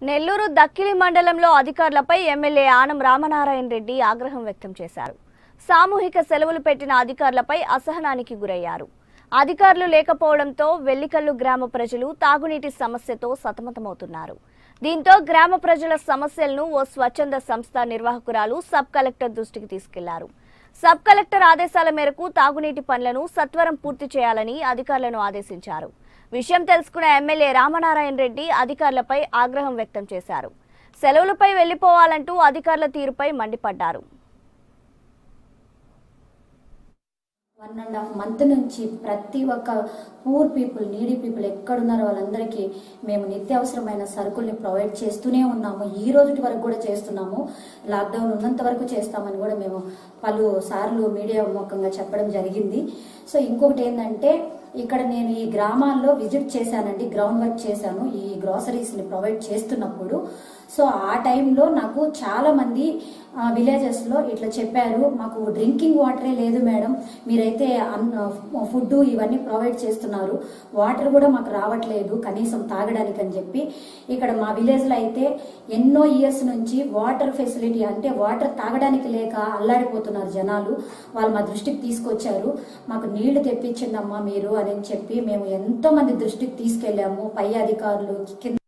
నెల్లూరు దక్కిలి మండలంలో అధికారులపై ఎమ్మెల్యే ఆనం రామనారాయణ రెడ్డి ఆగ్రహం వ్యక్తం చేశారు సామూహిక సెలవులు పెట్టిన అధికారులపై అసహనానికి గురయ్యారు అధికారులు లేకపోవడంతో వెల్లికల్లు గ్రామ ప్రజలు తాగునీటి సమస్యతో సతమతమవుతున్నారు దీంతో గ్రామ ప్రజల సమస్యలను ఓ స్వచ్ఛంద సంస్థ నిర్వాహకురాలు సబ్ కలెక్టర్ దృష్టికి తీసుకెళ్లారు సబ్ కలెక్టర్ ఆదేశాల మేరకు తాగునీటి పనులను సత్వరం పూర్తి చేయాలని అధికారులను ఆదేశించారు విషయం తెలుసుకున్న ఎమ్మెల్యే రామనారాయణ రెడ్డి అధికారులపై ఆగ్రహం వ్యక్తం చేశారు సెలవులపై వెళ్లిపోవాలంటూ అధికారుల తీరుపై మండిపడ్డారు వన్ అండ్ హాఫ్ మంత్ నుంచి ప్రతి ఒక్క పూర్ పీపుల్ నీడీ పీపుల్ ఎక్కడున్నారో వాళ్ళందరికీ మేము నిత్యావసరమైన సరుకుల్ని ప్రొవైడ్ చేస్తూనే ఉన్నాము ఈ రోజుటి వరకు కూడా చేస్తున్నాము లాక్డౌన్ ఉన్నంత వరకు చేస్తామని కూడా మేము పలు సార్లు మీడియా ముఖంగా చెప్పడం జరిగింది సో ఇంకొకటి ఏంటంటే ఇక్కడ నేను ఈ గ్రామాల్లో విజిట్ చేశానండి గ్రౌండ్ వర్క్ చేశాను ఈ గ్రాసరీస్ని ప్రొవైడ్ చేస్తున్నప్పుడు సో ఆ టైంలో నాకు చాలా మంది విలేజెస్ లో ఇట్లా చెప్పారు మాకు డ్రింకింగ్ వాటరే లేదు మేడం మీరైతే ఫుడ్ ఇవన్నీ ప్రొవైడ్ చేస్తున్నారు వాటర్ కూడా మాకు రావట్లేదు కనీసం తాగడానికి అని చెప్పి ఇక్కడ మా విలేజ్ లో అయితే ఎన్నో ఇయర్స్ నుంచి వాటర్ ఫెసిలిటీ అంటే వాటర్ తాగడానికి లేక అల్లాడిపోతున్నారు జనాలు వాళ్ళు మా దృష్టికి తీసుకొచ్చారు మాకు నీళ్లు తెప్పించండి అమ్మా మీరు అని చెప్పి మేము ఎంతో మంది దృష్టికి తీసుకెళ్లాము పై అధికారులు కింద